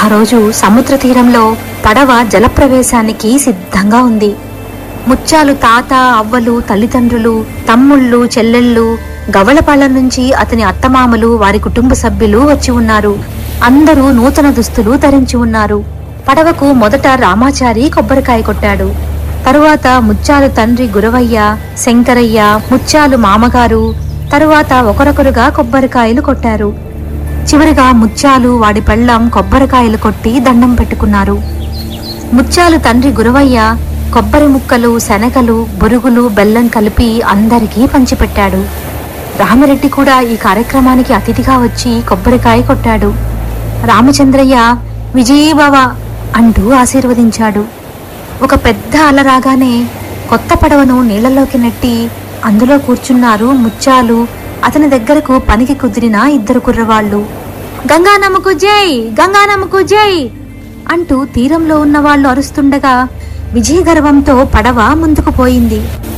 రోజు సముద్ర తీరంలో పడవ జలప్రవేశానికి సిద్ధంగా ఉంది ముత్యాలు తాత అవ్వలు తల్లిదండ్రులు తమ్ముళ్ళు చెల్లెళ్ళు గవళపాళ్ళ నుంచి అతని అత్తమామలు వారి కుటుంబ సభ్యులు వచ్చి ఉన్నారు అందరూ నూతన దుస్తులు ధరించి ఉన్నారు పడవకు మొదట రామాచారి కొబ్బరికాయ కొట్టాడు తరువాత ముత్యాలు తండ్రి గురవయ్య శంకరయ్య ముత్యాలు మామగారు తరువాత ఒకరొకరుగా కొబ్బరికాయలు కొట్టారు చివరిగా ముత్యాలు వాడి పెళ్ళం కొబ్బరికాయలు కొట్టి దండం పెట్టుకున్నారు ముత్యాలు తండ్రి గురవయ్య కొబ్బరి ముక్కలు శనగలు బురుగులు బెల్లం కలిపి అందరికీ పంచిపెట్టాడు రామిరెడ్డి కూడా ఈ కార్యక్రమానికి అతిథిగా వచ్చి కొబ్బరికాయ కొట్టాడు రామచంద్రయ్య విజయీభవ అంటూ ఆశీర్వదించాడు ఒక పెద్ద అల రాగానే కొత్త పడవను నీళ్లలోకి నెట్టి అందులో కూర్చున్నారు ముత్యాలు అతని దగ్గరకు పనికి కుదిరిన ఇద్దరు కుర్రవాళ్ళు గంగానమ్మకు జై గంగానమ్మకు జై అంటూ తీరంలో ఉన్న వాళ్ళు అరుస్తుండగా విజయ గర్వంతో పడవ ముందుకు పోయింది